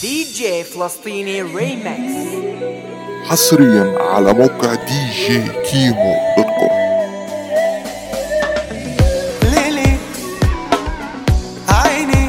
دي جي فلسطيني ريمكس حصريا على موقع دي جي كيمو دوت كوم ليلي عيني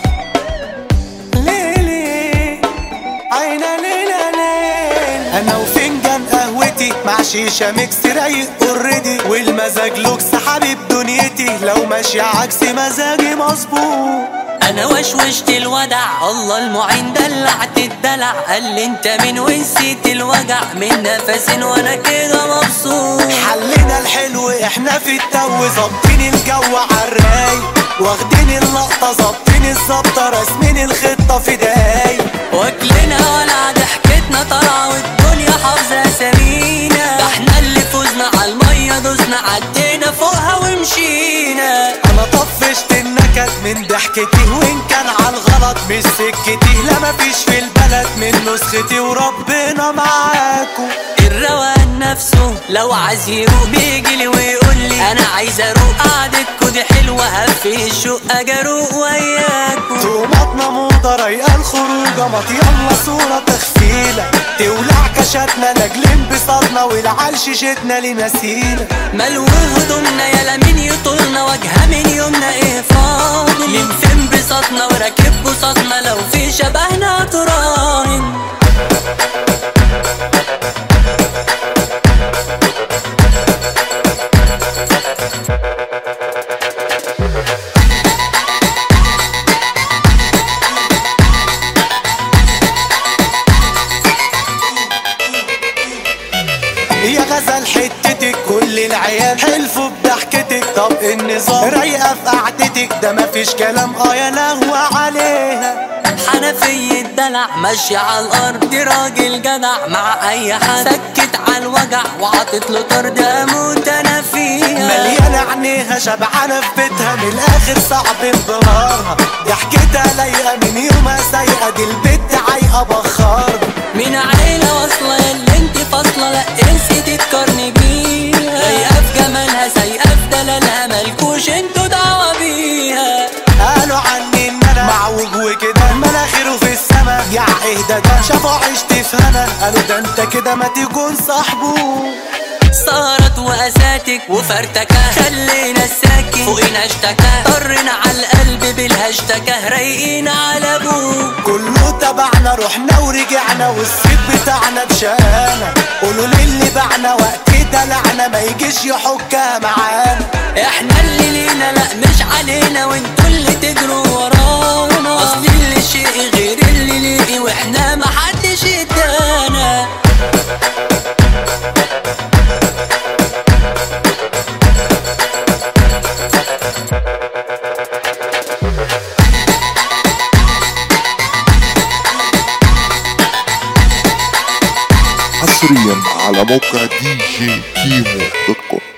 ليلي عينا ليلة ليل انا وفنجان قهوتي مع شيشة ميكس رايق اوريدي والمزاج لوكس حبيب دنيتي لو ماشي عكس مزاجي مظبوط انا وشوشت الودع الله المعين دلعت الدلع قال لي انت من ونسيت الوجع من نفس وانا كده مبسوط حلينا الحلو احنا في التو ظابطين الجو عالرايق واخدين اللقطة ظابطين الظبطة راسمين الخطة في دقايق واكلنا ولا ضحكتنا طالعة والدنيا حافظة اسامينا ده احنا اللي فزنا على المية دوسنا عدينا فوقها ومشينا انا طفشت النكد من ضحكتي وان كان على الغلط مش سكتي لا مفيش في البلد من نسختي وربنا معاكم الروقان نفسه لو عايز يروق بيجيلي ويقول لي انا عايز اروق قعدتكوا دي حلوة هفي الشقة جاروق وياكوا طوماتنا موضة رايقة الخروجة مط يلا صورة تخفيلة تولع كشاتنا لاجل انبساطنا والعال شيشتنا لنسيلة ملو هدومنا يلا مين يطولنا واجهة من يومنا ايه فاضل مين في انبساطنا وراكب بساطنا لو في شبهنا تراهن يا غزل حتتك كل العيال حلفوا بضحكتك طب النظام رايقة في قعدتك ده مفيش كلام اه يا لهوى عليها حنفية دلع ماشي على الارض دي راجل جدع مع اي حد سكت على الوجع وعطت له طرد اموت انا فيها مليانة عينيها شبعانة في بيتها من الآخر صعب انبهارها ضحكتها لايقة من يومها سايقة دي البت عايقة بخار من عيلة واصلة اللي انت فاصلة لا انسي تتقارني بيها رايقة في جمالها سايقة في دلالها مالكوش انتوا دعوة بيها قالوا عني ان انا معوج وكده مناخيره في السما يا اهدى ده شافوا عشت في هنا قالوا ده انت كده ما تكون صاحبه صارت وقساتك وفرتكة خلينا الساكن فوقنا اشتكى طرنا على القلب بالهاشتكة رايقين على ابوه كله تبعنا رحنا ورجعنا والصيت بتاعنا بشقانا قولوا للي باعنا وقت دلعنا ما يجيش يحكها معانا احنا اللي لينا لا مش علينا وانتوا اللي تجروا ورانا اصل اللي شيء غير اللي ليه واحنا محدش ادانا حصريا على موقع دي جي كيمو دوت كوم